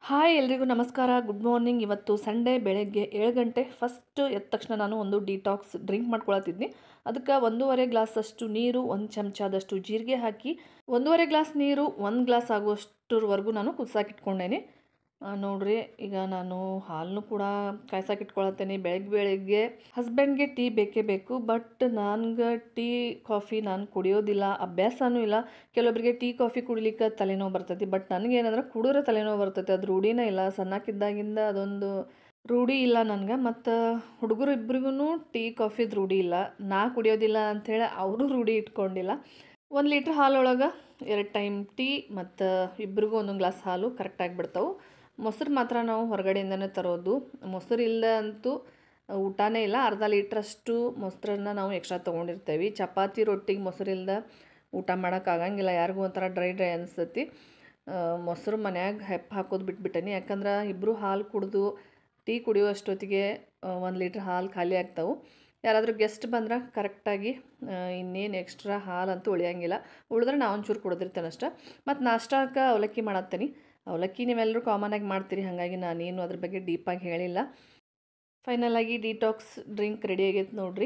Hi ಎಲ್ರಿಗೂ ನಮಸ್ಕಾರ good morning ಇವತ್ತು ಸಂಡೇ ಬೆಳಗ್ಗೆ ಏಳು ಗಂಟೆ ಫಸ್ಟ್ ಎದ್ದ ತಕ್ಷಣ ನಾನು ಒಂದು ಡಿಟಾಕ್ಸ್ ಡ್ರಿಂಕ್ ಮಾಡ್ಕೊಳತ್ತಿದ್ನಿ ಅದಕ್ಕೆ ಒಂದೂವರೆ ಗ್ಲಾಸಷ್ಟು ನೀರು ಒಂದು ಚಮಚದಷ್ಟು ಜೀರಿಗೆ ಹಾಕಿ ಒಂದೂವರೆ ಗ್ಲಾಸ್ ನೀರು ಒಂದು ಗ್ಲಾಸ್ ಆಗುವಷ್ಟರವರೆಗೂ ನಾನು ಕುದಿಸಾಕಿಟ್ಕೊಂಡೇನೆ ಆ, ನೋಡ್ರಿ ಈಗ ನಾನು ಹಾಲನ್ನು ಕೂಡ ಕಾಯ್ಸಾಕಿಟ್ಕೊಳತ್ತೇನೆ ಬೆಳಗ್ಗೆ ಬೆಳಗ್ಗೆ ಹಸ್ಬೆಂಡ್ಗೆ ಟೀ ಬೇಕೇ ಬೇಕು ಬಟ್ ನನ್ಗೆ ಟೀ ಕಾಫಿ ನಾನು ಕುಡಿಯೋದಿಲ್ಲ ಅಭ್ಯಾಸನೂ ಇಲ್ಲ ಕೆಲವೊಬ್ಬರಿಗೆ ಟೀ ಕಾಫಿ ಕುಡಿಲಿಕ್ಕೆ ತಲೆನೋವು ಬರ್ತೈತಿ ಬಟ್ ನನಗೇನಂದ್ರೆ ಕುಡಿದ್ರೆ ತಲೆನೋವು ಬರ್ತೈತಿ ಅದು ರೂಢಿನೇ ಇಲ್ಲ ಸಣ್ಣಕ್ಕಿದ್ದಾಗಿಂದ ಅದೊಂದು ರೂಢಿ ಇಲ್ಲ ನನಗೆ ಮತ್ತು ಹುಡುಗರು ಇಬ್ರಿಗೂ ಟೀ ಕಾಫಿದು ರೂಢಿ ಇಲ್ಲ ನಾ ಕುಡಿಯೋದಿಲ್ಲ ಅಂಥೇಳಿ ಅವರು ರೂಢಿ ಇಟ್ಕೊಂಡಿಲ್ಲ ಒಂದು ಲೀಟ್ರ್ ಹಾಲೊಳಗೆ ಎರಡು ಟೈಮ್ ಟೀ ಮತ್ತು ಇಬ್ರಿಗೂ ಒಂದೊಂದು ಗ್ಲಾಸ್ ಹಾಲು ಕರೆಕ್ಟಾಗಿ ಬಿಡ್ತಾವೆ ಮೊಸರು ಮಾತ್ರ ನಾವು ಹೊರಗಡೆಯಿಂದನೇ ತರೋದು ಮೊಸರು ಇಲ್ಲ ಅಂತೂ ಊಟನೇ ಇಲ್ಲ ಅರ್ಧ ಲೀಟ್ರಷ್ಟು ಮೊಸರನ್ನ ನಾವು ಎಕ್ಸ್ಟ್ರಾ ತೊಗೊಂಡಿರ್ತೇವೆ ಚಪಾತಿ ರೊಟ್ಟಿಗೆ ಮೊಸರಿಲ್ದ ಊಟ ಮಾಡೋಕ್ಕಾಗಂಗಿಲ್ಲ ಯಾರಿಗೂ ಒಂಥರ ಡ್ರೈ ಡ್ರೈ ಅನಿಸ್ತತಿ ಮೊಸರು ಮನ್ಯಾಗ ಹೆಪ್ಪು ಹಾಕೋದು ಬಿಟ್ಬಿಟ್ಟೇನಿ ಯಾಕಂದ್ರೆ ಇಬ್ಬರು ಹಾಲು ಕುಡಿದು ಟೀ ಕುಡಿಯೋ ಅಷ್ಟೊತ್ತಿಗೆ ಒಂದು ಲೀಟ್ರ್ ಹಾಲು ಖಾಲಿ ಆಗ್ತಾವೆ ಯಾರಾದರೂ ಗೆಸ್ಟ್ ಬಂದ್ರೆ ಕರೆಕ್ಟಾಗಿ ಇನ್ನೇನು ಎಕ್ಸ್ಟ್ರಾ ಹಾಲಂತೂ ಉಳಿಯಂಗಿಲ್ಲ ಉಳಿದ್ರೆ ನಾ ಒಂಚೂರು ಕುಡಿದಿರ್ತೇನೆ ಅಷ್ಟೆ ಮತ್ತು ನಾಷ್ಟಕ್ಕೆ ಅವಲಕ್ಕಿ ಮಾಡತ್ತೇನೆ ಅವಲಕ್ಕಿ ನೀವೆಲ್ಲರೂ ಕಾಮನಾಗಿ ಮಾಡ್ತೀರಿ ಹಾಗಾಗಿ ನಾನೇನು ಅದ್ರ ಬಗ್ಗೆ ಡೀಪಾಗಿ ಹೇಳಿಲ್ಲ ಫೈನಲಾಗಿ ಡಿಟಾಕ್ಸ್ ಡ್ರಿಂಕ್ ರೆಡಿ ಆಗೈತೆ ನೋಡ್ರಿ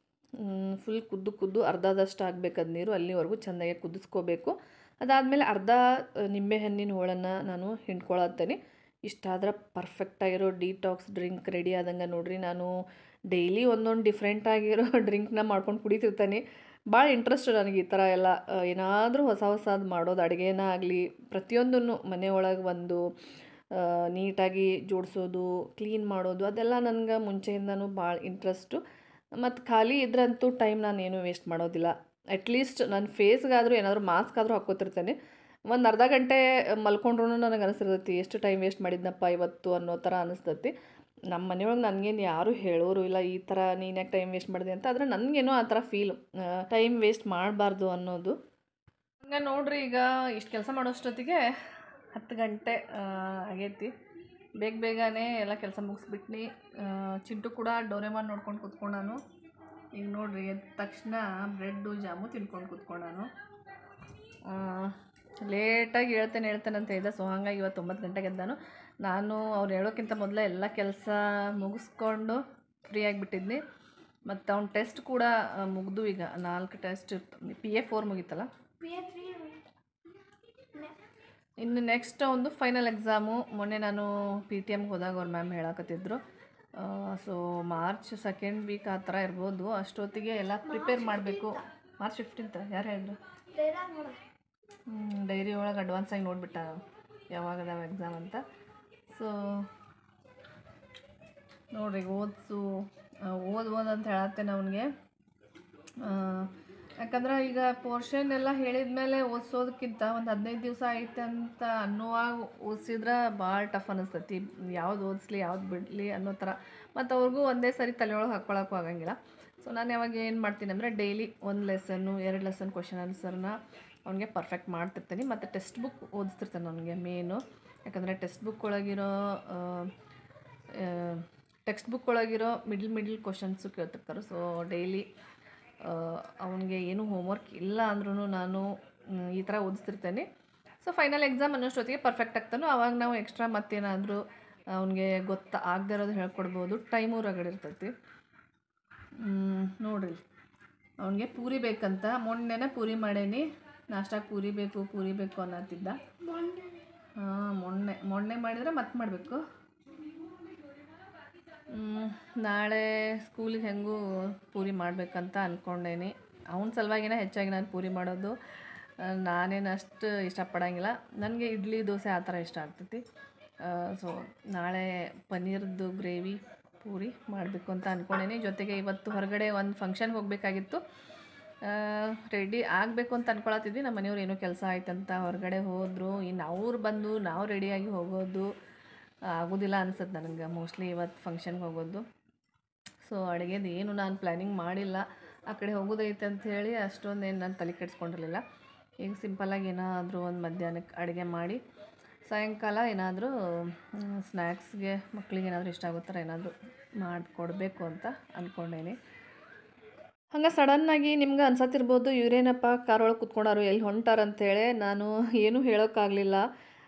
ಫುಲ್ ಕುದ್ದು ಕುದ್ದು ಅರ್ಧದಷ್ಟು ಆಗ್ಬೇಕದು ನೀರು ಅಲ್ಲಿವರೆಗೂ ಚೆಂದಾಗಿ ಕುದಿಸ್ಕೋಬೇಕು ಅದಾದಮೇಲೆ ಅರ್ಧ ನಿಂಬೆಹಣ್ಣಿನ ಹೋಳನ್ನು ನಾನು ಹಿಂಡ್ಕೊಳತ್ತೇನೆ ಇಷ್ಟಾದ್ರೆ ಪರ್ಫೆಕ್ಟಾಗಿರೋ ಡಿಟಾಕ್ಸ್ ಡ್ರಿಂಕ್ ರೆಡಿ ಆದಂಗೆ ನೋಡ್ರಿ ನಾನು ಡೈಲಿ ಒಂದೊಂದು ಡಿಫ್ರೆಂಟ್ ಆಗಿರೋ ಡ್ರಿಂಕ್ನ ಮಾಡ್ಕೊಂಡು ಕುಡಿತಿರ್ತಾನೆ ಭಾಳ ಇಂಟ್ರೆಸ್ಟ್ ನನಗೆ ಈ ಥರ ಎಲ್ಲ ಏನಾದರೂ ಹೊಸ ಹೊಸದು ಮಾಡೋದು ಅಡುಗೆನ ಆಗಲಿ ಪ್ರತಿಯೊಂದನ್ನು ಮನೆಯೊಳಗೆ ಒಂದು ಆ, ನೀಟಾಗಿ ಜೋಡಿಸೋದು ಕ್ಲೀನ್ ಮಾಡೋದು ಅದೆಲ್ಲ ನನಗೆ ಮುಂಚೆಯಿಂದನೂ ಭಾಳ ಇಂಟ್ರೆಸ್ಟು ಮತ್ತು ಖಾಲಿ ಇದ್ರಂತೂ ಟೈಮ್ ನಾನು ಏನೂ ವೇಸ್ಟ್ ಮಾಡೋದಿಲ್ಲ ಅಟ್ಲೀಸ್ಟ್ ನನ್ನ ಫೇಸ್ಗಾದರೂ ಏನಾದರೂ ಮಾಸ್ಕ್ ಆದರೂ ಹಾಕ್ಕೋತಿರ್ತೇನೆ ಒಂದು ಅರ್ಧ ಗಂಟೆ ಮಲ್ಕೊಂಡ್ರೂ ನನಗೆ ಅನಿಸಿರ್ತೈತಿ ಎಷ್ಟು ಟೈಮ್ ವೇಸ್ಟ್ ಮಾಡಿದ್ನಪ್ಪ ಇವತ್ತು ಅನ್ನೋ ಥರ ಅನಿಸ್ತೈತಿ ನಮ್ಮ ಮನೆಯೊಳಗೆ ನನಗೇನು ಯಾರೂ ಹೇಳೋರು ಇಲ್ಲ ಈ ಥರ ನೀನು ಯಾಕೆ ಟೈಮ್ ವೇಸ್ಟ್ ಮಾಡಿದೆ ಅಂತ ಆದರೆ ನನಗೇನೋ ಆ ಥರ ಫೀಲ್ ಟೈಮ್ ವೇಸ್ಟ್ ಮಾಡಬಾರ್ದು ಅನ್ನೋದು ಹಂಗೆ ನೋಡ್ರಿ ಈಗ ಇಷ್ಟು ಕೆಲಸ ಮಾಡೋಷ್ಟೊತ್ತಿಗೆ ಹತ್ತು ಗಂಟೆ ಆ, ಆಗೈತಿ ಬೇಗ ಬೇಗನೆ ಎಲ್ಲ ಕೆಲಸ ಮುಗಿಸ್ಬಿಟ್ನಿ ಆ, ಚಿಂಟು ಕೂಡ ಡೋರೆಮಾನ್ ನೋಡ್ಕೊಂಡು ಕೂತ್ಕೊಂಡಾನು ಈಗ ನೋಡ್ರಿ ಎದ್ದ ತಕ್ಷಣ ಬ್ರೆಡ್ಡು ಜಾಮು ತಿನ್ಕೊಂಡು ಕೂತ್ಕೊಂಡಾನು ಲೇಟಾಗಿ ಹೇಳ್ತೇನೆ ಹೇಳ್ತೇನೆ ಅಂತ ಹೇಳಿದೆ ಸೊ ಹಾಗಾಗಿ ಇವತ್ತು ಒಂಬತ್ತು ಗಂಟೆಗೆ ಎದ್ದಾನು ನಾನು ಅವ್ರು ಹೇಳೋಕ್ಕಿಂತ ಮೊದಲೇ ಎಲ್ಲ ಕೆಲಸ ಮುಗಿಸ್ಕೊಂಡು ಫ್ರೀ ಆಗಿಬಿಟ್ಟಿದ್ನಿ ಮತ್ತು ಅವ್ನ ಟೆಸ್ಟ್ ಕೂಡ ಆ, ಮುಗ್ದು ಈಗ ನಾಲ್ಕು ಟೆಸ್ಟ್ ಇರ್ತದೆ ಪಿ ಎ ಫೋರ್ ಮುಗೀತಲ್ಲ ಇನ್ನು ನೆಕ್ಸ್ಟ್ ಒಂದು ಫೈನಲ್ ಎಕ್ಸಾಮು ಮೊನ್ನೆ ನಾನು ಪಿ ಟಿ ಎಮ್ಗೆ ಹೋದಾಗ ಅವ್ರ ಮ್ಯಾಮ್ ಹೇಳಕತ್ತಿದ್ರು ಸೊ ಮಾರ್ಚ್ ಸೆಕೆಂಡ್ ವೀಕ್ ಆ ಥರ ಇರ್ಬೋದು ಅಷ್ಟೊತ್ತಿಗೆ ಎಲ್ಲ ಪ್ರಿಪೇರ್ ಮಾಡಬೇಕು ಮಾರ್ಚ್ ಫಿಫ್ಟೀನ್ತ್ ಯಾರು ಹೇಳಿದ್ರು ಡೈರಿ ಒಳಗೆ ಅಡ್ವಾನ್ಸ್ ಆಗಿ ನೋಡಿಬಿಟ್ಟ ಯಾವಾಗ ಅದಾವ ಎಕ್ಸಾಮ್ ಅಂತ ಸೊ ನೋಡ್ರಿ ಓದಿಸು ಓದ್ ಓದ್ ಅಂತ ಹೇಳತ್ತೇನೆ ಅವನಿಗೆ ಯಾಕಂದ್ರೆ ಈಗ ಪೋರ್ಷನ್ ಎಲ್ಲ ಹೇಳಿದ ಮೇಲೆ ಓದಿಸೋದಕ್ಕಿಂತ ಒಂದು ಹದಿನೈದು ದಿವಸ ಐತೆ ಅಂತ ಅನ್ನುವಾಗ ಓದಿಸಿದ್ರೆ ಭಾಳ ಟಫ್ ಅನ್ನಿಸ್ತೈತಿ ಯಾವ್ದು ಓದಿಸ್ಲಿ ಯಾವ್ದು ಬಿಡಲಿ ಅನ್ನೋ ಥರ ಮತ್ತು ಅವ್ರಿಗೂ ಒಂದೇ ಸರಿ ತಲೆಯೊಳಗೆ ಹಾಕ್ಕೊಳಕ್ಕೂ ಆಗಂಗಿಲ್ಲ ಸೊ ನಾನು ಯಾವಾಗ ಏನು ಮಾಡ್ತೀನಿ ಅಂದರೆ ಡೈಲಿ ಒಂದು ಲೆಸನ್ನು ಎರಡು ಲೆಸನ್ ಕ್ವಶನ್ ಆನ್ಸರ್ನ ಅವ್ನಿಗೆ ಪರ್ಫೆಕ್ಟ್ ಮಾಡ್ತಿರ್ತೀನಿ ಮತ್ತು ಟೆಕ್ಸ್ಟ್ ಬುಕ್ ಓದಿಸ್ತಿರ್ತಾನೆ ಅವನಿಗೆ ಮೇನು ಯಾಕಂದರೆ ಟೆಕ್ಸ್ಟ್ ಬುಕ್ ಒಳಗಿರೋ ಟೆಕ್ಸ್ಟ್ ಬುಕ್ ಒಳಗಿರೋ ಮಿಡ್ಲ್ ಮಿಡ್ಲ್ ಕ್ವಶನ್ಸು ಕೇಳ್ತಿರ್ತಾರೆ ಸೊ ಡೈಲಿ ಅವನಿಗೆ ಏನು ಹೋಮ್ವರ್ಕ್ ಇಲ್ಲ ಅಂದ್ರೂ ನಾನು ಮ್, ಈ ಥರ ಓದಿಸ್ತಿರ್ತೇನೆ ಸೊ ಫೈನಲ್ ಎಕ್ಸಾಮ್ ಅನ್ನೋಷ್ಟೊತ್ತಿಗೆ ಪರ್ಫೆಕ್ಟ್ ಆಗ್ತಾನೋ ಅವಾಗ ನಾವು ಎಕ್ಸ್ಟ್ರಾ ಮತ್ತೇನಾದರೂ ಅವನಿಗೆ ಗೊತ್ತ ಆಗದೆ ಇರೋದು ಹೇಳ್ಕೊಡ್ಬೋದು ಟೈಮು ರಗಡೆ ಇರ್ತೈತಿ ಮ್, ನೋಡ್ರಿ ಅವನಿಗೆ ಪೂರಿ ಬೇಕಂತ ಮೊನ್ನೆನೇ ಪೂರಿ ಮಾಡೇನಿ ನಾಷ್ಟಾಗೆ ಪೂರಿ ಬೇಕು ಪೂರಿ ಬೇಕು ಅನ್ನತ್ತಿದ್ದ ಹಾಂ ಮೊನ್ನೆ ಮೊನ್ನೆ ಮಾಡಿದರೆ ಮತ್ತೆ ಮಾಡಬೇಕು ನಾಳೆ ಸ್ಕೂಲಿಗೆ ಹೆಂಗೂ ಪೂರಿ ಮಾಡಬೇಕಂತ ಅಂದ್ಕೊಂಡೇನಿ ಅವನ ಸಲುವಾಗಿನೇ ಹೆಚ್ಚಾಗಿ ನಾನು ಪೂರಿ ಮಾಡೋದು ಆ, ನಾನೇನು ಅಷ್ಟು ಇಷ್ಟಪಡಂಗಿಲ್ಲ ನನಗೆ ಇಡ್ಲಿ ದೋಸೆ ಆ ಥರ ಇಷ್ಟ ಆಗ್ತೈತಿ ಸೊ ನಾಳೆ ಪನ್ನೀರ್ದು ಗ್ರೇವಿ ಪೂರಿ ಮಾಡಬೇಕು ಅಂತ ಅಂದ್ಕೊಂಡೇನಿ ಜೊತೆಗೆ ಇವತ್ತು ಹೊರಗಡೆ ಒಂದು ಫಂಕ್ಷನ್ಗೆ ಹೋಗಬೇಕಾಗಿತ್ತು ರೆಡಿ ಆಗಬೇಕು ಅಂತ ಅಂದ್ಕೊಳತ್ತಿದ್ವಿ ನಮ್ಮ ಮನೆಯವ್ರು ಏನೋ ಕೆಲಸ ಆಯ್ತಂತ ಹೊರಗಡೆ ಹೋದರು ಇನ್ನು ಅವ್ರು ಬಂದು ನಾವು ರೆಡಿಯಾಗಿ ಹೋಗೋದು ಆಗೋದಿಲ್ಲ ಅನ್ಸುತ್ತೆ ನನಗೆ ಮೋಸ್ಟ್ಲಿ ಇವತ್ತು ಫಂಕ್ಷನ್ಗೆ ಹೋಗೋದು ಸೊ ಅಡುಗೆದು ಏನು ನಾನು ಪ್ಲ್ಯಾನಿಂಗ್ ಮಾಡಿಲ್ಲ ಆ ಕಡೆ ಹೋಗೋದೈತೆ ಅಂಥೇಳಿ ಅಷ್ಟೊಂದೇನು ನಾನು ತಲೆ ಕೆಡಿಸ್ಕೊಂಡಿರಲಿಲ್ಲ ಈಗ ಸಿಂಪಲ್ಲಾಗಿ ಏನಾದರೂ ಒಂದು ಮಧ್ಯಾಹ್ನಕ್ಕೆ ಅಡುಗೆ ಮಾಡಿ ಸಾಯಂಕಾಲ ಏನಾದರೂ ಸ್ನ್ಯಾಕ್ಸ್ಗೆ ಮಕ್ಳಿಗೆ ಏನಾದರೂ ಇಷ್ಟ ಆಗೋ ಥರ ಏನಾದರೂ ಮಾಡಿಕೊಡ್ಬೇಕು ಅಂತ ಅಂದ್ಕೊಂಡೇನಿ ಹಂಗೆ ಸಡನ್ನಾಗಿ ನಿಮ್ಗೆ ಅನ್ಸತ್ತಿರ್ಬೋದು ಇವ್ರೇನಪ್ಪ ಕಾರೊಳಗೆ ಕುತ್ಕೊಂಡಾರು ಎಲ್ಲಿ ಹೊಂಟಾರ ಅಂತೇಳಿ ನಾನು ಏನೂ ಹೇಳೋಕ್ಕಾಗಲಿಲ್ಲ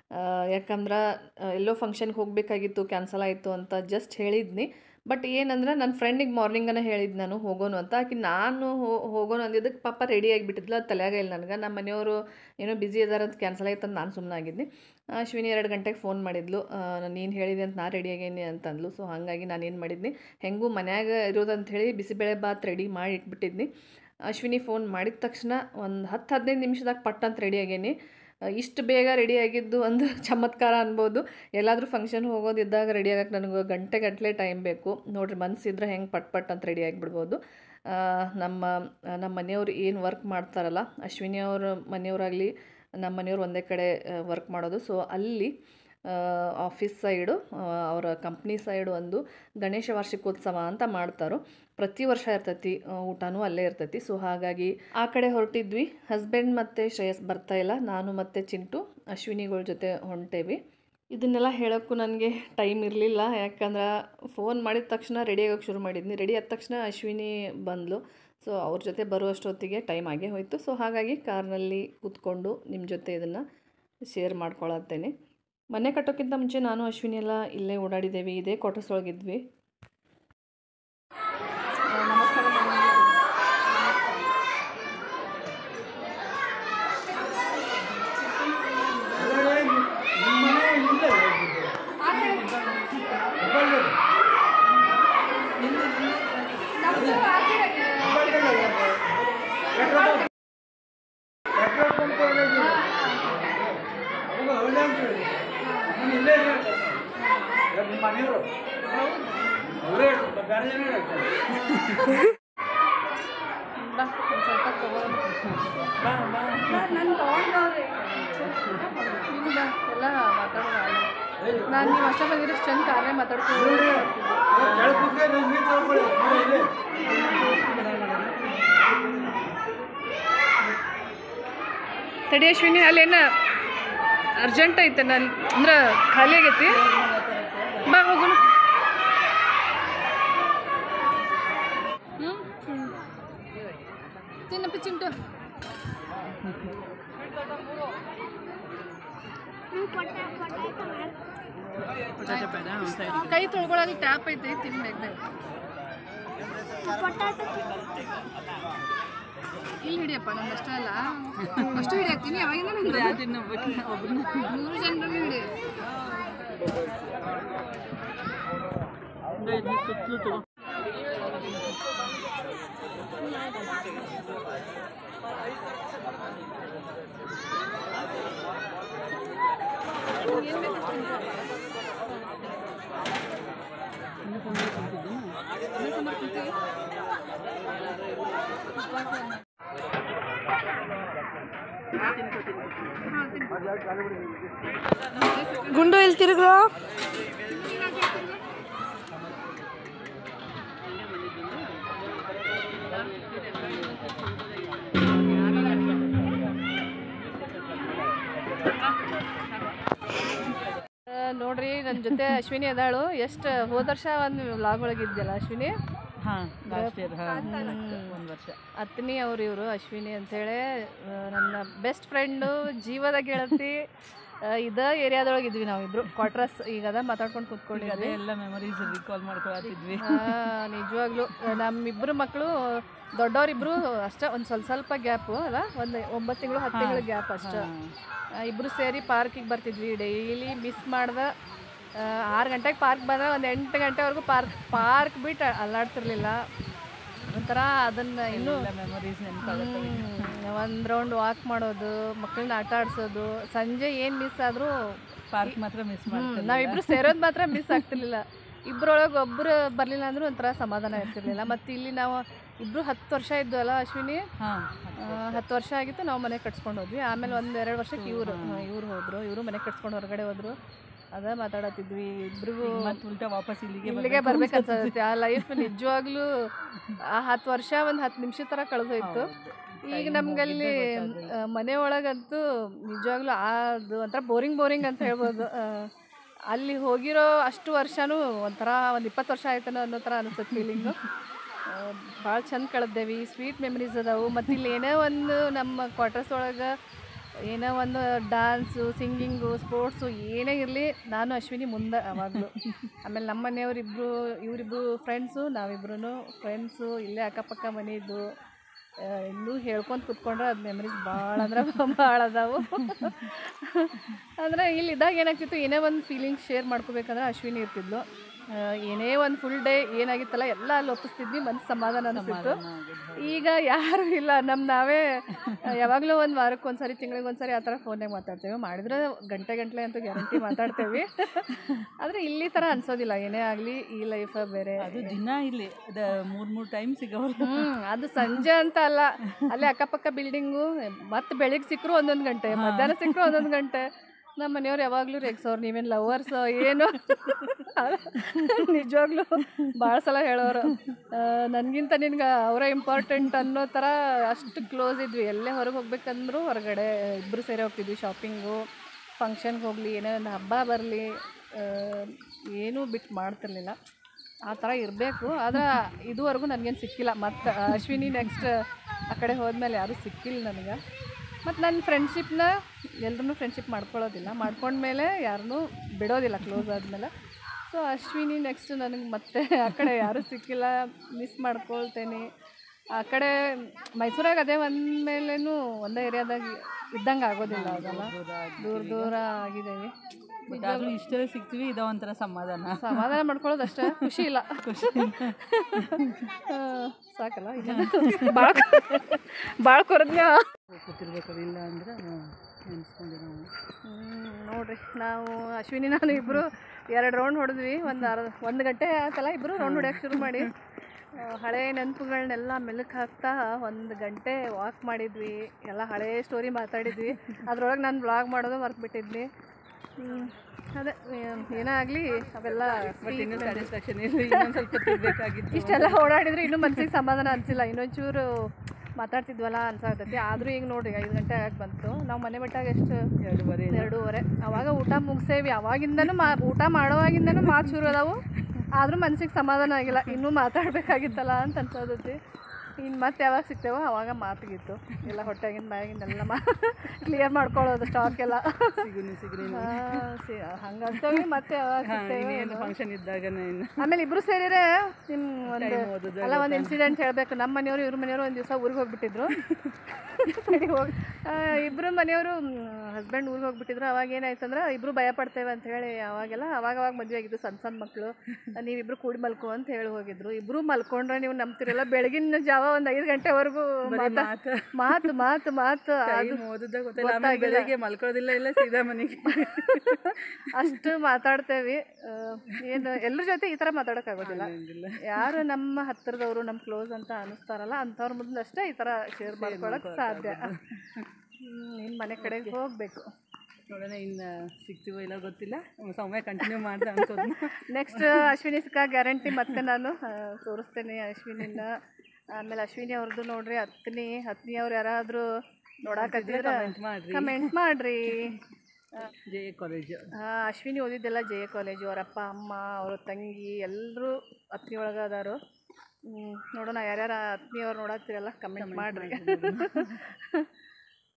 ಯಾಕಂದ್ರೆ ಆ, ಎಲ್ಲೋ ಫಂಕ್ಷನ್ಗೆ ಹೋಗಬೇಕಾಗಿತ್ತು ಕ್ಯಾನ್ಸಲ್ ಆಯಿತು ಅಂತ ಜಸ್ಟ್ ಹೇಳಿದ್ನಿ ಬಟ್ ಏನಂದ್ರೆ ನನ್ನ ಫ್ರೆಂಡಿಗೆ ಮಾರ್ನಿಂಗನೇ ಹೇಳಿದ್ದು ನಾನು ಹೋಗೋನು ಅಂತ ಆಕೆ ನಾನು ಹೋ- ಹೋಗೋನು ಅಂದಿದ್ದಕ್ಕೆ ಪಾಪ ರೆಡಿ ಆಗಿಬಿಟ್ಟಿದ್ಲ ತಲೆಯಾಗ ಇಲ್ಲ ನನಗೆ ನಮ್ಮ ಮನೆಯವರು ಏನೋ ಬ್ಯುಸಿ ಇದಾರೆ ಅಂತ ಕ್ಯಾನ್ಸಲ್ ಆಯ್ತು ಅಂತ ನಾನು ಸುಮ್ಮನೆ ಆಗಿದ್ನಿ ಅಶ್ವಿನಿ ಎರಡು ಗಂಟೆಗೆ ಫೋನ್ ಮಾಡಿದ್ಲು ನೀನು ಹೇಳಿದೆ ಅಂತ ನಾ ರೆಡಿ ಆಗೇನಿ ಅಂತಂದ್ಲು ಸೊ ಹಾಗಾಗಿ ನಾನು ಏನು ಮಾಡಿದ್ನಿ ಹೆಂಗೂ ಮನ್ಯಾಗ ಇರೋದಂತ ಹೇಳಿ ಬಿಸಿಬೇಳೆ ಬಾತ್ ರೆಡಿ ಮಾಡಿ ಇಟ್ಬಿಟ್ಟಿದ್ನಿ ಅಶ್ವಿನಿ ಫೋನ್ ಮಾಡಿದ ತಕ್ಷಣ ಒಂದು ಹತ್ತು ಹದಿನೈದು ನಿಮಿಷದಾಗ ಪಟ್ ಅಂತ ರೆಡಿ ಆಗೇನಿ ಇಷ್ಟು ಬೇಗ ರೆಡಿ ಆಗಿದ್ದು ಒಂದು ಚಮತ್ಕಾರ ಅನ್ಬೋದು ಎಲ್ಲಾದರೂ ಫಂಕ್ಷನ್ ಹೋಗೋದಿದ್ದಾಗ ರೆಡಿ ಆಗಕ್ಕೆ ನನಗೆ ಗಂಟೆ ಗಟ್ಟಲೆ ಟೈಮ್ ಬೇಕು ನೋಡ್ರಿ ಮನಸ್ಸಿದ್ರೆ ಹೆಂಗೆ ಪಟ್ ಪಟ್ ಅಂತ ರೆಡಿ ಆಗಿಬಿಡ್ಬೋದು ಆ, ನಮ್ಮ ನಮ್ಮ ಮನೆಯವ್ರು ಏನು ವರ್ಕ್ ಮಾಡ್ತಾರಲ್ಲ ಅಶ್ವಿನಿ ಅವ್ರ ಮನೆಯವರಾಗಲಿ ನಮ್ಮ ಮನೆಯವ್ರು ಒಂದೇ ಕಡೆ ವರ್ಕ್ ಮಾಡೋದು ಸೊ ಅಲ್ಲಿ ಆಫೀಸ್ ಸೈಡು ಅವರ ಕಂಪ್ನಿ ಸೈಡು ಒಂದು ಗಣೇಶ ವಾರ್ಷಿಕೋತ್ಸವ ಅಂತ ಮಾಡ್ತಾರೋ ಪ್ರತಿ ವರ್ಷ ಇರ್ತೈತಿ ಆ, ಊಟನೂ ಅಲ್ಲೇ ಇರ್ತೈತಿ ಸೊ ಹಾಗಾಗಿ ಆ ಕಡೆ ಹೊರಟಿದ್ವಿ ಹಸ್ಬೆಂಡ್ ಮತ್ತು ಶ್ರೇಯಸ್ ಬರ್ತಾ ಇಲ್ಲ ನಾನು ಮತ್ತು ಚಿಂಟು ಅಶ್ವಿನಿಗಳ ಜೊತೆ ಹೊಂಟೇವಿ ಇದನ್ನೆಲ್ಲ ಹೇಳೋಕ್ಕೂ ನನಗೆ ಟೈಮ್ ಇರಲಿಲ್ಲ ಯಾಕಂದ್ರೆ ಫೋನ್ ಮಾಡಿದ ತಕ್ಷಣ ರೆಡಿ ಆಗೋಕ್ಕೆ ಶುರು ಮಾಡಿದ್ನಿ ರೆಡಿ ಆದ ತಕ್ಷಣ ಅಶ್ವಿನಿ ಬಂದಳು ಸೊ ಅವ್ರ ಜೊತೆ ಬರುವಷ್ಟೊತ್ತಿಗೆ ಟೈಮ್ ಆಗೇ ಹೋಯಿತು ಸೊ ಹಾಗಾಗಿ ಕಾರ್ನಲ್ಲಿ ಕೂತ್ಕೊಂಡು ನಿಮ್ಮ ಜೊತೆ ಇದನ್ನು ಶೇರ್ ಮಾಡ್ಕೊಳತ್ತೇನೆ ಮನೆ ಕಟ್ಟೋಕ್ಕಿಂತ ಮುಂಚೆ ನಾನು ಅಶ್ವಿನಿ ಎಲ್ಲ ಇಲ್ಲೇ ಓಡಾಡಿದ್ದೇವೆ ಇದೇ ಕ್ವಾರ್ಟರ್ಸ್ ಒಳಗಿದ್ವಿ ನಮಸ್ಕಾರ ಮನೆಯವರು ಅವರೇ ಬೇರೆ ಜನ ಹೇಳ್ತಾರೆ ಬಾ ಒಂದು ಸ್ವಲ್ಪ ತಗೋ ಬಾ ಬಾ ನಾನು ತೊಗೊಂಡವ್ರಿ ಎಲ್ಲ ಮಾತಾಡೋದು ನಾನು ನೀವು ಅಷ್ಟ ಬಂದಿರೋ ಚಂದ ಕಾರ್ಯ ಮಾತಾಡ್ಕೊಂಡು ಕೆಳ ಕೂತ್ರೆ ರಜನಿ ತಗೊಳ್ಳಿ ನೋಡಿ ಇಲ್ಲಿ ತಡಿ ಅಶ್ವಿನಿ ಅಲ್ಲೇನ ಅರ್ಜೆಂಟ್ ಐತೆ ನಾನು ಅಂದ್ರೆ ಖಾಲಿ ಆಗೈತಿ ಬಾ ಹೋಗೋಣ ಹ್ಞೂ ತಿನ್ನಪ್ಪ ಚಿಂಟು ಕೈ ತೊಳ್ಕೊಳ್ಳೋದು ಟ್ಯಾಪ್ ಐತಿ ತಿನ್ಬೇಕು ಇಲ್ಲಿ ಹಿಡಿಯಪ್ಪ ನಂದು ಅಷ್ಟೇ ಅಲ್ಲ ಅಷ್ಟು ಹಿಡಿಯಾಕ್ತೀನಿ ಯಾವಾಗಿಂದ ನೂರು ಜನರನ್ನು ಹಿಡಿ ಗುಂಡು ಇಲ್ಲಿ ತಿರುಗ್ರು ಆ, ನೋಡ್ರಿ ನನ್ನ ಜೊತೆ ಅಶ್ವಿನಿ ಅದಾಳು ಎಷ್ಟು ಹೋದ ವರ್ಷ ಒಂದು ವ್ಲಾಗ್ ಒಳಗೆ ಇದ್ಯಲ್ಲ ಅಶ್ವಿನಿ ಹಾಂ ಲಾಸ್ಟ್ ಇಯರ್ ಹಾಂ ಒಂದು ವರ್ಷ ಅತ್ನಿ ಅವ್ರು ಇವರು ಅಶ್ವಿನಿ ಅಂತೇಳಿ ಆ, ನನ್ನ ಬೆಸ್ಟ್ ಫ್ರೆಂಡು ಜೀವದ ಗೆಳತಿ ಆ, ಇದ ಏರಿಯಾದೊಳಗೆ ಇದ್ವಿ ನಾವಿಬ್ರು ಕ್ವಾರ್ಟರ್ಸ್ ಈಗ ಅದ ಮಾತಾಡ್ಕೊಂಡು ಅದೇ ಕೂತ್ಕೊಂಡಿದ್ವಿ ಎಲ್ಲ ಮೆಮೊರೀಸ್ ರಿಕಾಲ್ ಮಾಡ್ಕೊಳತ್ತಿದ್ವಿ ನಿಜವಾಗ್ಲೂ ನಮ್ಮಿಬ್ಬರು ಮಕ್ಕಳು ದೊಡ್ಡವರಿಬ್ರು ಅಷ್ಟೇ ಒಂದು ಸ್ವಲ್ಪ ಸ್ವಲ್ಪ ಗ್ಯಾಪು ಅಲ್ಲ ಒಂದು ಒಂಬತ್ತು ತಿಂಗಳು ಹತ್ತು ತಿಂಗಳು ಗ್ಯಾಪ್ ಅಷ್ಟೇ ಆ, ಇಬ್ರು ಸೇರಿ ಪಾರ್ಕಿಗೆ ಬರ್ತಿದ್ವಿ ಡೈಲಿ ಮಿಸ್ ಮಾಡ್ದೆ ಆರು ಗಂಟೆಗೆ ಪಾರ್ಕ್ ಬಂದ್ರೆ ಒಂದು ಎಂಟು ಗಂಟೆವರೆಗೂ ಪಾರ್ಕ್ ಪಾರ್ಕ್ ಬಿಟ್ಟು ಅಲ್ಲಾಡ್ತಿರ್ಲಿಲ್ಲ ಒಂಥರ ಅದನ್ನು ಇನ್ನೂ ಎಲ್ಲ ಮೆಮೊರೀಸ್ ನೆನಪಾಗುತ್ತೆ ಒಂದು ರೌಂಡ್ ವಾಕ್ ಮಾಡೋದು ಮಕ್ಕಳನ್ನ ಆಟ ಆಡ್ಸೋದು ಸಂಜೆ ಏನು ಮಿಸ್ ಆದರೂ ಪಾರ್ಕ್ ಮಾತ್ರ ಮಿಸ್ ಮಾಡ್ತೀವಿ ನಾವಿಬ್ರು ಸೇರೋದು ಮಾತ್ರ ಮಿಸ್ ಆಗ್ತಿರ್ಲಿಲ್ಲ ಇಬ್ಬರೊಳಗೆ ಒಬ್ಬರು ಬರಲಿಲ್ಲ ಅಂದ್ರೂ ಒಂಥರ ಸಮಾಧಾನ ಇರ್ತಿರ್ಲಿಲ್ಲ ಮತ್ತು ಇಲ್ಲಿ ನಾವು ಇಬ್ಬರು ಹತ್ತು ವರ್ಷ ಇದ್ದು ಅಲ್ಲ ಅಶ್ವಿನಿ ಹಾಂ ಆ, ಹತ್ತು ವರ್ಷ ಆಗಿತ್ತು ನಾವು ಮನೆ ಕಟ್ಸ್ಕೊಂಡು ಹೋದ್ವಿ ಆಮೇಲೆ ಒಂದು ಎರಡು ವರ್ಷಕ್ಕೆ ಇವರು ಇವ್ರು ಹೋದ್ರು ಇವರು ಮನೆ ಕಟ್ಸ್ಕೊಂಡು ಹೊರಗಡೆ ಹೋದ್ರು ಅದ ಮಾತಾಡತ್ತಿದ್ವಿ ಇಬ್ರಿಗೂ ಮತ್ತೆ ಉಲ್ಟಾ ವಾಪಸ್ ಇಲ್ಲಿಗೆ ಇಲ್ಲಿಗೆ ಬರ್ಬೇಕನ್ಸತ್ತೆ ಆ ಲೈಫ್ ನಿಜವಾಗ್ಲೂ ಆ ಹತ್ತು ವರ್ಷ ಒಂದು ಹತ್ತು ನಿಮಿಷ ಥರ ಕಳೆದೋಯ್ತು ಈಗ ನಮ್ಗಲ್ಲಿ ಆ, ಮನೆ ಒಳಗಂತೂ ನಿಜವಾಗ್ಲೂ ಅದು ಒಂಥರ ಬೋರಿಂಗ್ ಬೋರಿಂಗ್ ಅಂತ ಹೇಳ್ಬೋದು ಆ, ಅಲ್ಲಿ ಹೋಗಿರೋ ಅಷ್ಟು ವರ್ಷನೂ ಒಂಥರ ಒಂದು ಇಪ್ಪತ್ತು ವರ್ಷ ಆಯ್ತನೋ ಅನ್ನೋ ಥರ ಅನಿಸ್ತದೆ ಫೀಲಿಂಗು ಭಾಳ ಚಂದ ಕಳೆದೇವಿ ಸ್ವೀಟ್ ಮೆಮರೀಸ್ ಅದಾವು ಮತ್ತು ಇಲ್ಲಿ ಏನೇ ಒಂದು ನಮ್ಮ ಕ್ವಾರ್ಟರ್ಸ್ ಒಳಗೆ ಏನೋ ಒಂದು ಡಾನ್ಸು ಸಿಂಗಿಂಗು ಸ್ಪೋರ್ಟ್ಸು ಏನೇ ಇರಲಿ ನಾನು ಅಶ್ವಿನಿ ಮುಂದೆ ಅವಾಗಲೂ ಆಮೇಲೆ ನಮ್ಮ ಮನೆಯವರಿಬ್ಬರು ಇವರಿಬ್ಬರು ಫ್ರೆಂಡ್ಸು ನಾವಿಬ್ರು ಫ್ರೆಂಡ್ಸು ಇಲ್ಲೇ ಅಕ್ಕಪಕ್ಕ ಮನೆ ಇದ್ದು ಆ, ಇನ್ನೂ ಹೇಳ್ಕೊಂತ ಕುತ್ಕೊಂಡ್ರೆ ಅದು ಮೆಮರೀಸ್ ಭಾಳ ಅಂದ್ರೆ ಭಾಳ ಅದಾವು ಅಂದರೆ ಇಲ್ಲಿದ್ದಾಗ ಏನಾಗ್ತಿತ್ತು ಏನೇ ಒಂದು ಫೀಲಿಂಗ್ಸ್ ಶೇರ್ ಮಾಡ್ಕೋಬೇಕಂದ್ರೆ ಅಶ್ವಿನಿ ಇರ್ತಿದ್ಲು ಆ, ಏನೇ ಒಂದು ಫುಲ್ ಡೇ ಏನಾಗಿತ್ತಲ್ಲ ಎಲ್ಲ ಅಲ್ಲಿ ಒಪ್ಪಿಸ್ತಿದ್ವಿ ಮನ್ಸು ಸಮಾಧಾನ ಅನಿಸ್ತಿತ್ತು ಈಗ ಯಾರು ಇಲ್ಲ ನಮ್ಮ ನಾವೇ ಯಾವಾಗಲೂ ಒಂದು ವಾರಕ್ಕೆ ಒಂದ್ಸರಿ ತಿಂಗಳಿಗೆ ಒಂದ್ಸರಿ ಆ ಥರ ಫೋನ್ನಾಗ ಮಾತಾಡ್ತೇವೆ ಮಾಡಿದ್ರೆ ಗಂಟೆ ಗಂಟೆ ಅಂತೂ ಗ್ಯಾರಂಟಿ ಮಾತಾಡ್ತೇವೆ ಆದರೆ ಇಲ್ಲಿ ಥರ ಅನ್ಸೋದಿಲ್ಲ ಏನೇ ಆಗಲಿ ಈ ಲೈಫ್ ಬೇರೆ ಅದು ದಿನ ಇಲ್ಲಿ ಅದ ಮೂರ್ ಮೂರ್ ಟೈಮ್ ಸಿಗೋಲ್ಲ ಹ್ಮ್ ಅದು ಸಂಜೆ ಅಂತ ಅಲ್ಲ ಅಲ್ಲೇ ಅಕ್ಕಪಕ್ಕ ಬಿಲ್ಡಿಂಗು ಮತ್ತೆ ಬೆಳಿಗ್ಗೆ ಸಿಕ್ಕರು ಒಂದೊಂದು ಗಂಟೆ ಮಧ್ಯಾಹ್ನ ಸಿಕ್ಕರು ಒಂದೊಂದು ಗಂಟೆ ನಮ್ಮ ಮನೆಯವ್ರು ಯಾವಾಗಲೂ ರೇಗ್ಸೋರು ನೀವೇನು ಲವರ್ಸೋ ಏನು ನಿಜವಾಗ್ಲೂ ಭಾಳ ಸಲ ಹೇಳೋರು ನನಗಿಂತ ನಿನ್ಗೆ ಅವರೇ ಇಂಪಾರ್ಟೆಂಟ್ ಅನ್ನೋ ಥರ ಅಷ್ಟು ಕ್ಲೋಸ್ ಇದ್ವಿ ಎಲ್ಲೇ ಹೊರಗೆ ಹೋಗ್ಬೇಕಂದ್ರೂ ಹೊರಗಡೆ ಇಬ್ಬರು ಸೇರಿ ಹೋಗ್ತಿದ್ವಿ ಶಾಪಿಂಗು ಫಂಕ್ಷನ್ಗೆ ಹೋಗಲಿ ಏನೇ ಒಂದು ಹಬ್ಬ ಬರಲಿ ಏನೂ ಬಿಟ್ಟು ಮಾಡ್ತಿರ್ಲಿಲ್ಲ ಆ ಥರ ಇರಬೇಕು ಆದರೆ ಇದುವರೆಗೂ ನನಗೇನು ಸಿಕ್ಕಿಲ್ಲ ಮತ್ತು ಅಶ್ವಿನಿ ನೆಕ್ಸ್ಟ್ ಆ ಕಡೆ ಹೋದ್ಮೇಲೆ ಯಾರೂ ಸಿಕ್ಕಿಲ್ಲ ನನಗೆ ಮತ್ತು ನನ್ನ ಫ್ರೆಂಡ್ಶಿಪ್ನ ಎಲ್ಲರೂ ಫ್ರೆಂಡ್ಶಿಪ್ ಮಾಡ್ಕೊಳ್ಳೋದಿಲ್ಲ ಮಾಡ್ಕೊಂಡ್ಮೇಲೆ ಯಾರನ್ನೂ ಬಿಡೋದಿಲ್ಲ ಕ್ಲೋಸ್ ಆದಮೇಲೆ ಸೊ ಅಶ್ವಿನಿ ನೆಕ್ಸ್ಟ್ ನನಗೆ ಮತ್ತೆ ಆ ಕಡೆ ಯಾರೂ ಸಿಕ್ಕಿಲ್ಲ ಮಿಸ್ ಮಾಡ್ಕೊಳ್ತೇನೆ ಆ ಕಡೆ ಮೈಸೂರಾಗ ಅದೇ ಒಂದ್ಮೇಲೇನು ಒಂದೇ ಏರಿಯಾದಾಗ ಇದ್ದಂಗೆ ಆಗೋದಿಲ್ಲ ಅದಲ್ಲ ದೂರ ದೂರ ಆಗಿದ್ದೇವೆ ಬಟ್ ಆದ್ರೂ ಇಷ್ಟೆಲ್ಲ ಸಿಗ್ತೀವಿ ಇದೋ ಒಂಥರ ಸಮಾಧಾನ ಸಮಾಧಾನ ಮಾಡ್ಕೊಳ್ಳೋದು ಅಷ್ಟೇ ಖುಷಿ ಇಲ್ಲ ಖುಷಿ ಸಾಕಲ್ಲ ಭಾಳ ಭಾಳ ಕೊರದ್ನ ಕೂತಿರ್ಬೇಕು ಇಲ್ಲ ಅಂದ್ರೆ ನೆನ್ಸ್ಕೊಂಡೆ ನಾವು ನೋಡ್ರಿ ನಾವು ಅಶ್ವಿನಿ ನಾನು ಇಬ್ಬರು ಎರಡು ರೌಂಡ್ ಹೊಡೆದ್ವಿ ಒಂದು ಅರ್ಧ ಒಂದು ಗಂಟೆ ಆಯ್ತಲ್ಲ ಇಬ್ಬರು ರೌಂಡ್ ಹೊಡ್ಯಕ್ಕೆ ಶುರು ಮಾಡಿ ಆ, ಹಳೆ ನೆನಪುಗಳನ್ನೆಲ್ಲ ಮೆಲುಕು ಹಾಕ್ತಾ ಒಂದು ಗಂಟೆ ವಾಕ್ ಮಾಡಿದ್ವಿ ಎಲ್ಲ ಹಳೆ ಸ್ಟೋರಿ ಮಾತಾಡಿದ್ವಿ ಅದ್ರೊಳಗೆ ನಾನು ಬ್ಲಾಗ್ ಮಾಡೋದು ಮರ್ತ್ಬಿಟ್ಟಿದ್ನಿ ಹ್ಮ್. ಅದೇ ಏ- ಏನೇ ಆಗಲಿ ಅವೆಲ್ಲ ಬಟ್ ಇನ್ನೂ ಸ್ಯಾಟಿಸ್ಫ್ಯಾಕ್ಷನ್ ಇಲ್ಲ ಇನ್ನೊಂದು ಸ್ವಲ್ಪ ತಿರ್ಬೇಕಾಗಿತ್ತು ಇಷ್ಟೆಲ್ಲ ಓಡಾಡಿದ್ರೆ ಇನ್ನೂ ಮನಸ್ಸಿಗೆ ಸಮಾಧಾನ ಅನಿಸಿಲ್ಲ ಇನ್ನೊಂಚೂರು ಮಾತಾಡ್ತಿದ್ವಲ್ಲ ಅನ್ಸಾಗ್ತೈತಿ ಆದರೂ ಈಗ ನೋಡ್ರಿ ಐದು ಗಂಟೆ ಆಗಕ್ಕೆ ಬಂತು ನಾವು ಮನೆ ಬಿಟ್ಟಾಗ ಎಷ್ಟು ಎರಡೂವರೆ ಎರಡೂವರೆ ಅವಾಗ ಊಟ ಮುಗಿಸೇವಿ ಅವಾಗಿಂದನೂ ಮಾ ಊಟ ಮಾಡೋವಾಗಿಂದನೂ ಮಾತು ಶುರು ಅದಾವು ಆದರೂ ಮನ್ಸಿಗೆ ಸಮಾಧಾನ ಆಗಿಲ್ಲ ಇನ್ನೂ ಮಾತಾಡಬೇಕಾಗಿತ್ತಲ್ಲ ಅಂತ ಅನ್ಸೋದೈತಿ ಇನ್ನು ಮತ್ತೆ ಯಾವಾಗ ಸಿಗ್ತೇವೋ ಅವಾಗ ಮಾತಿಗಿತ್ತು ಎಲ್ಲ ಹೊಟ್ಟೆಗಿನ ಬಾಯಾಗಿಂದೆಲ್ಲ ಮಾ ಕ್ಲಿಯರ್ ಮಾಡ್ಕೊಳ್ಳೋದು ಸ್ಟಾಕ್ ಎಲ್ಲ ಸಿಗುನು ಸಿಗ್ರಿ ಹಂಗೆ ಅನ್ಸೋವಿ ಮತ್ತೆ ಯಾವಾಗ ಸಿಗ್ತೇವೆ ಏನು ಫಂಕ್ಷನ್ ಇದ್ದಾಗನೇ ಇನ್ನು ಆಮೇಲೆ ಇಬ್ರು ಸೇರಿದ್ರೆ ನಿಮ್ ಒಂದು Time ಓದೋದು ಅಲ್ಲ ಒಂದು ಇನ್ಸಿಡೆಂಟ್ ಹೇಳಬೇಕು ನಮ್ಮ ಮನೆಯವರು ಇವ್ರ ಮನೆಯವರು ಒಂದು ದಿವಸ ಊರಿಗೆ ಹೋಗ್ಬಿಟ್ಟಿದ್ರು ಹೋಗಿ ಇಬ್ಬರು ಮನೆಯವರು ಹಸ್ಬೆಂಡ್ ಊರಿಗೆ ಹೋಗ್ಬಿಟ್ಟಿದ್ರು ಅವಾಗ ಏನಾಯ್ತಂದ್ರೆ ಇಬ್ರು ಭಯ ಪಡ್ತೇವೆ ಅಂತ ಹೇಳಿ ಅವಾಗೆಲ್ಲ ಅವಾಗ ಅವಾಗ ಮದುವೆ ಆಗಿದ್ದು ಸಣ್ಣ ಸಣ್ಣ ಮಕ್ಕಳು ನೀವಿಬ್ರು ಕೂಡಿ ಮಲ್ಕೋ ಅಂತ ಹೇಳಿ ಹೋಗಿದ್ರು ಇಬ್ರು ಮಲ್ಕೊಂಡ್ರೆ ನೀವು ನಂಬ್ತಿರಲ್ಲ ಬೆಳಗಿನ ಜಾವ ಒಂದು ಐದು ಗಂಟೆವರೆಗೂ ಮಾತಾ ಮಾತು. ಮಾತು ಮಾತು ಮಾತು ಅದು ಟೈಮ್ ಓದಿದ್ದಾಗ ಗೊತ್ತಿಲ್ಲ ಆಮೇಲೆ ಬೆಳಗ್ಗೆ ಮಲ್ಕೊಳ್ಳೋದಿಲ್ಲ ಇಲ್ಲ ಸೀದಾ ಮನೆಗೆ ಅಷ್ಟು ಮಾತಾಡ್ತೇವೆ ಆ, ಏನು ಎಲ್ಲರ ಜೊತೆ ಈ ಥರ ಮಾತಾಡೋಕ್ಕಾಗೋದಿಲ್ಲ ಇಲ್ಲ ಯಾರು ನಮ್ಮ ಹತ್ತಿರದವರು ನಮ್ಮ ಕ್ಲೋಸ್ ಅಂತ ಅನಿಸ್ತಾರಲ್ಲ ಅಂಥವ್ರ ಮುಂದೆ ಅಷ್ಟೇ ಈ ಥರ ಶೇರ್ ಮಾಡ್ಕೊಳಕ್ಕೆ ಸಾಧ್ಯ ನಿಮ್ಮ ಮನೆ ಕಡೆಗೆ ಹೋಗಬೇಕು ನೋಡೋಣ ಇನ್ನು ಸಿಗ್ತೀವೋ ಇಲ್ಲ ಗೊತ್ತಿಲ್ಲ ಸಮಯ ಕಂಟಿನ್ಯೂ ಮಾಡ್ದೆ ಅನ್ಕೋದು ನೆಕ್ಸ್ಟ್ ಅಶ್ವಿನಿ ಸಿಕ್ಕ ಗ್ಯಾರಂಟಿ ಮತ್ತೆ ನಾನು ಆ, ತೋರಿಸ್ತೇನೆ ಅಶ್ವಿನಿನ ಆಮೇಲೆ ಅಶ್ವಿನಿ ಅವ್ರದ್ದು ನೋಡ್ರಿ ಹತ್ನಿ ಹತ್ನಿ ಅವ್ರು ಯಾರಾದರೂ ನೋಡಾಕತ್ತಿದ್ರೆ ಕಮೆಂಟ್ ಮಾಡ್ರಿ ಕಮೆಂಟ್ ಮಾಡ್ರಿ ಜೆ ಎ ಕಾಲೇಜು ಆ, ಅಶ್ವಿನಿ ಓದಿದ್ದೆಲ್ಲ ಜೆ ಎ ಕಾಲೇಜು ಅವ್ರ ಅಪ್ಪ ಅಮ್ಮ ಅವ್ರ ತಂಗಿ ಎಲ್ಲರೂ ಅತ್ನಿ ಒಳಗೆ ಅದಾರು ಹ್ಮ್, ನೋಡೋಣ ಯಾರ್ಯಾರ ಅತ್ನಿಯವ್ರು ನೋಡತ್ತೀರಲ್ಲ ಕಮೆಂಟ್ ಮಾಡಿರಿ